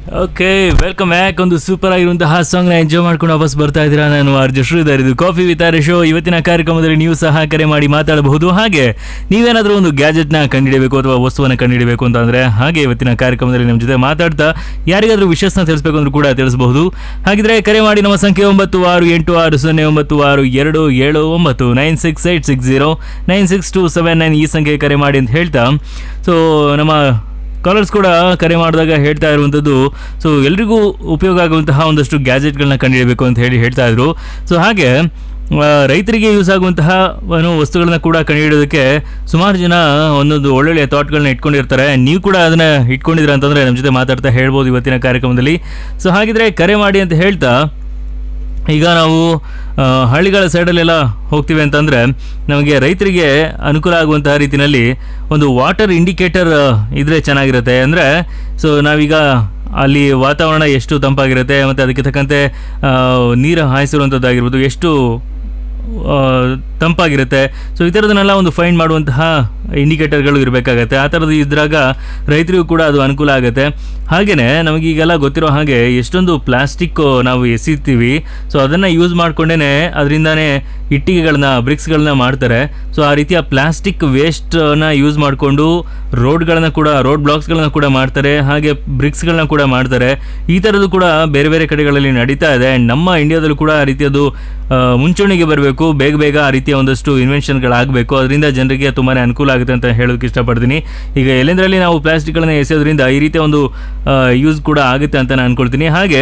okay welcome back ಒಂದು super ಆಗಿರುವಂತಹ song ನ ಎಂಜಾಯ್ ಮಾಡ್ಕೊಂಡು ವಾಪಸ್ ಬರ್ತಾ ಇದ್ದೀರಾ ನಾನು ಆರ್ಜು ಶ್ರೀಧರ್ ಇದು ಕಾಫಿ ವಿತಾರೆ ಶೋ ಇವತ್ತಿನ ಕಾರ್ಯಕ್ರಮದಲ್ಲಿ ನೀವು ಸಹ ಕರೆ ಮಾಡಿ ಮಾತಾಡಬಹುದು ಹಾಗೆ ನೀವೇನಾದರೂ ಒಂದು ಗ್ಯಾಜೆಟ್ ನ ಕಂಡುಹಿಡಬೇಕು ಅಥವಾ ವಸ್ತುವನ್ನ ಕಂಡುಹಿಡಬೇಕು ಅಂತ ಅಂದ್ರೆ ಹಾಗೆ ಇವತ್ತಿನ ಕಾರ್ಯಕ್ರಮದಲ್ಲಿ ನಮ್ಮ ಜೊತೆ ಮಾತಾಡ್ತಾ ಯಾರಿಗಾದ್ರೂ ವಿಷಯಸ್ನ ತಿಳಿಸ್ಬೇಕು ಅಂದ್ರೂ ಕೂಡ ತಿಳಿಸಬಹುದು ಹಾಗಿದ್ರೆ ಕರೆ ಮಾಡಿ ನಮ್ಮ ಸಂಖ್ಯೆ ಒಂಬತ್ತು ಆರು ಎಂಟು ಆರು ಸೊನ್ನೆ ಒಂಬತ್ತು ಆರು ಎರಡು ಏಳು ಒಂಬತ್ತು nine six eight six zero nine six two seven nine ಈ ಸಂಖ್ಯೆ ಕರೆ ಮಾಡಿ ಅಂತ ಹೇಳ್ತಾ ಸೊ ನಮ್ಮ ಕಾಲರ್ಸ್ ಕೂಡ ಕರೆ ಮಾಡಿದಾಗ ಹೇಳ್ತಾ ಇರುವಂಥದ್ದು ಸೊ ಎಲ್ರಿಗೂ ಉಪಯೋಗ ಆಗುವಂತಹ ಒಂದಷ್ಟು ಗ್ಯಾಜೆಟ್ಗಳನ್ನ ಕಂಡುಹಿಡಬೇಕು ಅಂತ ಹೇಳಿ ಹೇಳ್ತಾ ಇದ್ರು ಸೊ ಹಾಗೆ ಆ, ರೈತರಿಗೆ ಯೂಸ್ ಆಗುವಂತಹ ಏನು ವಸ್ತುಗಳನ್ನ ಕೂಡ ಕಂಡುಹಿಡೋದಕ್ಕೆ ಸುಮಾರು ಜನ ಒಂದೊಂದು ಒಳ್ಳೊಳ್ಳೆಯ ಥಾಟ್ಗಳನ್ನ ಇಟ್ಕೊಂಡಿರ್ತಾರೆ ನೀವು ಕೂಡ ಅದನ್ನ ಇಟ್ಕೊಂಡಿದ್ದೀರಾ ಅಂತಂದ್ರೆ ನಮ್ಮ ಜೊತೆ ಮಾತಾಡ್ತಾ ಹೇಳ್ಬೋದು ಇವತ್ತಿನ ಕಾರ್ಯಕ್ರಮದಲ್ಲಿ ಸೊ ಹಾಗಿದ್ರೆ ಕರೆ ಮಾಡಿ ಅಂತ ಹೇಳ್ತಾ ಈಗ ನಾವು ಆ, ಹಳ್ಳಿಗಳ ಸೈಡಲ್ಲೆಲ್ಲ ಹೋಗ್ತೀವಿ ಅಂತಂದರೆ ನಮಗೆ ರೈತರಿಗೆ ಅನುಕೂಲ ಆಗುವಂತಹ ರೀತಿಯಲ್ಲಿ ಒಂದು ವಾಟರ್ ಇಂಡಿಕೇಟರ್ ಇದ್ರೆ ಚೆನ್ನಾಗಿರುತ್ತೆ ಅಂದರೆ ಸೊ ನಾವೀಗ ಅಲ್ಲಿ ವಾತಾವರಣ ಎಷ್ಟು ತಂಪಾಗಿರುತ್ತೆ ಮತ್ತು ಅದಕ್ಕೆ ತಕ್ಕಂತೆ ಆ, ನೀರು ಹಾಯಿಸಿರುವಂಥದ್ದಾಗಿರ್ಬೋದು ಎಷ್ಟು ಆ, ತಂಪಾಗಿರುತ್ತೆ ಸೊ ಈ ಥರದನ್ನೆಲ್ಲ ಒಂದು ಫೈಂಡ್ ಮಾಡುವಂತಹ ಇಂಡಿಕೇಟರ್ಗಳು ಇರಬೇಕಾಗತ್ತೆ ಆ ಥರದ್ದು ಇದ್ರಾಗ ರೈತರಿಗೂ ಕೂಡ ಅದು ಅನುಕೂಲ ಆಗುತ್ತೆ ಹಾಗೆಯೇ ನಮಗೀಗೆಲ್ಲ ಗೊತ್ತಿರೋ ಹಾಗೆ ಎಷ್ಟೊಂದು ಪ್ಲಾಸ್ಟಿಕ್ ನಾವು ಎಸಿತೀವಿ ಸೊ ಅದನ್ನು ಯೂಸ್ ಮಾಡ್ಕೊಂಡೇ ಅದರಿಂದಾನೇ ಇಟ್ಟಿಗೆಗಳನ್ನ ಬ್ರಿಕ್ಸ್ಗಳನ್ನ ಮಾಡ್ತಾರೆ ಸೊ ಆ ರೀತಿಯ ಪ್ಲಾಸ್ಟಿಕ್ ವೇಸ್ಟನ್ನ ಯೂಸ್ ಮಾಡಿಕೊಂಡು ರೋಡ್ಗಳನ್ನ ಕೂಡ ರೋಡ್ ಬ್ಲಾಕ್ಸ್ಗಳನ್ನ ಕೂಡ ಮಾಡ್ತಾರೆ ಹಾಗೆ ಬ್ರಿಕ್ಸ್ಗಳನ್ನ ಕೂಡ ಮಾಡ್ತಾರೆ ಈ ಥರದ್ದು ಕೂಡ ಬೇರೆ ಬೇರೆ ಕಡೆಗಳಲ್ಲಿ ನಡೀತಾ ಇದೆ And ನಮ್ಮ ಇಂಡಿಯಾದಲ್ಲೂ ಕೂಡ ಆ ರೀತಿಯದು ಆ, ಮುಂಚೂಣಿಗೆ ಬರಬೇಕು ಬೇಗ ಬೇಗ ಆ ರೀತಿಯ ಒಂದಷ್ಟು ಇನ್ವೆನ್ಷನ್ಗಳಾಗಬೇಕು ಅದರಿಂದ ಜನರಿಗೆ ತುಂಬಾ ಅನುಕೂಲ ಆಗುತ್ತೆ ಅಂತ ಹೇಳೋದಕ್ಕೆ ಇಷ್ಟಪಡ್ತೀನಿ ಈಗ ಎಲ್ಲೆಂದರಲ್ಲಿ ನಾವು ಪ್ಲಾಸ್ಟಿಕ್ಗಳನ್ನ ಎಸೆಯೋದ್ರಿಂದ ಈ ರೀತಿಯ ಒಂದು ಯೂಸ್ ಕೂಡ ಆಗುತ್ತೆ ಅಂತ ನಾನು ಅನ್ಕೊಳ್ತೀನಿ ಹಾಗೆ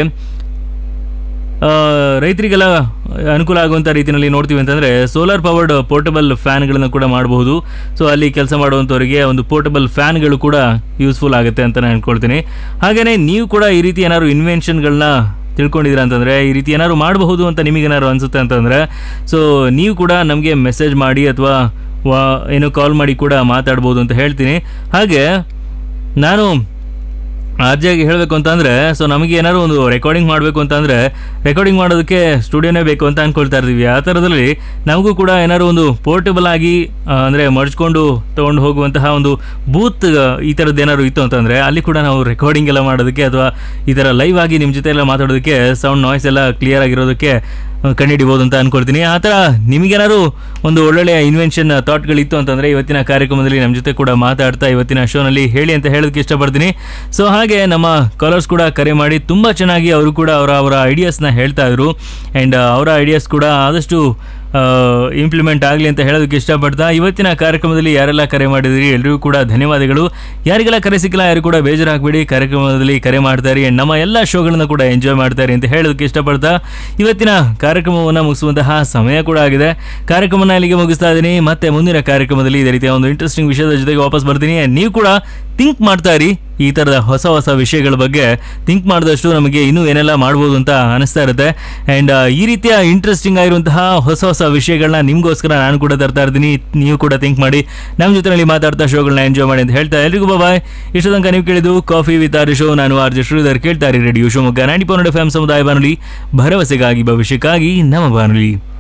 ಆ, ರೈತರಿಗೆಲ್ಲ ಅನುಕೂಲ ಆಗುವಂಥ ರೀತಿಯಲ್ಲಿ ನೋಡ್ತೀವಿ ಅಂತಂದರೆ ಸೋಲಾರ್ ಪವರ್ಡ್ ಪೋರ್ಟಬಲ್ ಫ್ಯಾನ್ಗಳನ್ನು ಕೂಡ ಮಾಡಬಹುದು ಸೊ ಅಲ್ಲಿ ಕೆಲಸ ಮಾಡುವಂಥವರಿಗೆ ಒಂದು ಪೋರ್ಟಬಲ್ ಫ್ಯಾನ್ಗಳು ಕೂಡ ಯೂಸ್ಫುಲ್ ಆಗುತ್ತೆ ಅಂತ ನಾನು ಅನ್ಕೊಳ್ತೀನಿ ಹಾಗೆಯೇ ನೀವು ಕೂಡ ಈ ರೀತಿ ಏನಾದ್ರು ಇನ್ವೆನ್ಷನ್ಗಳನ್ನ ತಿಳ್ಕೊಂಡಿದ್ದೀರಾ ಅಂತಂದರೆ ಈ ರೀತಿ ಏನಾದ್ರು ಮಾಡಬಹುದು ಅಂತ ನಿಮಗೇನಾದ್ರು ಅನಿಸುತ್ತೆ ಅಂತಂದರೆ ಸೊ ನೀವು ಕೂಡ ನಮಗೆ ಮೆಸೇಜ್ ಮಾಡಿ ಅಥವಾ ವಾ ಏನು ಕಾಲ್ ಮಾಡಿ ಕೂಡ ಮಾತಾಡ್ಬೋದು ಅಂತ ಹೇಳ್ತೀನಿ ಹಾಗೆ ನಾನು ಅರ್ಜಿಯಾಗಿ ಹೇಳಬೇಕು ಅಂತಂದರೆ ಸೊ ನಮಗೆ ಏನಾದ್ರು ಒಂದು ರೆಕಾರ್ಡಿಂಗ್ ಮಾಡಬೇಕು ಅಂತಂದರೆ ರೆಕಾರ್ಡಿಂಗ್ ಮಾಡೋದಕ್ಕೆ ಸ್ಟುಡಿಯೋನೇ ಬೇಕು ಅಂತ ಅಂದ್ಕೊಳ್ತಾ ಇರ್ತೀವಿ ಆ ಥರದಲ್ಲಿ ನಮಗೂ ಕೂಡ ಏನಾದ್ರು ಒಂದು ಪೋರ್ಟಬಲ್ ಆಗಿ ಅಂದರೆ ಮಡ್ಚ್ಕೊಂಡು ತೊಗೊಂಡು ಹೋಗುವಂತಹ ಒಂದು ಬೂತ್ ಈ ಥರದ್ದು ಏನಾದ್ರು ಇತ್ತು ಅಂತಂದರೆ ಅಲ್ಲಿ ಕೂಡ ನಾವು ರೆಕಾರ್ಡಿಂಗ್ ಎಲ್ಲ ಮಾಡೋದಕ್ಕೆ ಅಥವಾ ಈ ಥರ ಲೈವ್ ಆಗಿ ನಿಮ್ಮ ಜೊತೆ ಎಲ್ಲ ಮಾತಾಡೋದಕ್ಕೆ ಸೌಂಡ್ ನಾಯ್ಸ್ ಎಲ್ಲ ಕ್ಲಿಯರ್ ಆಗಿರೋದಕ್ಕೆ ಆ, ಕಂಡುಹಿಡಿಬೋದು ಅಂತ ಅನ್ಕೊಳ್ತೀನಿ ಆ ಥರ ನಿಮಗೇನಾದ್ರು ಒಂದು ಒಳ್ಳೊಳ್ಳೆಯ ಇನ್ವೆನ್ಷನ್ ಥಾಟ್ಗಳಿತ್ತು ಅಂತಂದರೆ ಇವತ್ತಿನ ಕಾರ್ಯಕ್ರಮದಲ್ಲಿ ನಮ್ಮ ಜೊತೆ ಕೂಡ ಮಾತಾಡ್ತಾ ಇವತ್ತಿನ ಶೋನಲ್ಲಿ ಹೇಳಿ ಅಂತ ಹೇಳೋದಕ್ಕೆ ಇಷ್ಟಪಡ್ತೀನಿ ಸೊ ಹಾಗೆ ನಮ್ಮ ಕಾಲರ್ಸ್ ಕೂಡ ಕರೆ ಮಾಡಿ ತುಂಬ ಚೆನ್ನಾಗಿ ಅವರು ಕೂಡ ಅವರ ಅವರ ಐಡಿಯಾಸ್ನ ಹೇಳ್ತಾ ಇದ್ರು ಆ್ಯಂಡ್ ಅವರ ಐಡಿಯಾಸ್ ಕೂಡ ಆದಷ್ಟು ಇಂಪ್ಲಿಮೆಂಟ್ ಆಗಲಿ ಅಂತ ಹೇಳೋದಕ್ಕೆ ಇಷ್ಟಪಡ್ತಾ ಇವತ್ತಿನ ಕಾರ್ಯಕ್ರಮದಲ್ಲಿ ಯಾರೆಲ್ಲ ಕರೆ ಮಾಡಿದಿರಿ ಎಲ್ರಿಗೂ ಕೂಡ ಧನ್ಯವಾದಗಳು ಯಾರಿಗೆಲ್ಲ ಕರೆ ಸಿಕ್ಕಿಲ್ಲ ಯಾರು ಕೂಡ ಬೇಜಾರಾಗಬೇಡಿ ಕಾರ್ಯಕ್ರಮದಲ್ಲಿ ಕರೆ ಮಾಡ್ತಾರೆ and ನಮ್ಮ ಎಲ್ಲ ಶೋಗಳನ್ನು ಕೂಡ ಎಂಜಾಯ್ ಮಾಡ್ತಾರೆ ಅಂತ ಹೇಳೋದಕ್ಕೆ ಇಷ್ಟಪಡ್ತಾ ಇವತ್ತಿನ ಕಾರ್ಯಕ್ರಮವನ್ನು ಮುಗಿಸುವಂತಹ ಸಮಯ ಕೂಡ ಆಗಿದೆ ಕಾರ್ಯಕ್ರಮನ ಇಲ್ಲಿಗೆ ಮುಗಿಸ್ತಾ ಇದ್ದೀನಿ ಮತ್ತೆ ಮುಂದಿನ ಕಾರ್ಯಕ್ರಮದಲ್ಲಿ ಇದೇ ರೀತಿಯ ಒಂದು ಇಂಟ್ರೆಸ್ಟಿಂಗ್ ವಿಷಯದ ಜೊತೆಗೆ ವಾಪಸ್ ಬರ್ತೀನಿ And ನೀವು ಕೂಡ ಥಿಂಕ್ ಮಾಡ್ತಾ ಇರಿ ಈ ಥರದ ಹೊಸ ಹೊಸ ವಿಷಯಗಳ ಬಗ್ಗೆ ಥಿಂಕ್ ಮಾಡಿದಷ್ಟು ನಮಗೆ ಇನ್ನೂ ಏನೆಲ್ಲ ಮಾಡ್ಬೋದು ಅಂತ ಅನಿಸ್ತಾ ಇರುತ್ತೆ ಆ್ಯಂಡ್ ಈ ರೀತಿಯ ಇಂಟ್ರೆಸ್ಟಿಂಗ್ ಆಗಿರುವಂತಹ ಹೊಸ ಹೊಸ ವಿಷಯಗಳನ್ನ ನಿಮಗೋಸ್ಕರ ನಾನು ಕೂಡ ತರ್ತಾ ಇರ್ತೀನಿ ನೀವು ಕೂಡ ಥಿಂಕ್ ಮಾಡಿ ನಮ್ಮ ಜೊತೆಯಲ್ಲಿ ಮಾತಾಡ್ತಾ ಶೋಗಳನ್ನ ಎಂಜಾಯ್ ಮಾಡಿ ಅಂತ ಹೇಳ್ತಾ ಎಲ್ರಿಗೂ ಬಾಯ್ ಇಷ್ಟು ತನಕ ನೀವು ಕೇಳಿದ್ದು ಕಾಫಿ ವಿತ್ ಆರ್ ಶೋ ನಾನು ಆರ್ ಜೆ ಶ್ರೀಧರ್ ಕೇಳ್ತಾ ಇರಿ radio Shivamogga ninety point F M ಸಮುದಾಯ ಬಾನುಲಿ ಭರವಸೆಗಾಗಿ ಭವಿಷ್ಯಕ್ಕಾಗಿ ನಮ್ಮ ಬಾನುಲಿ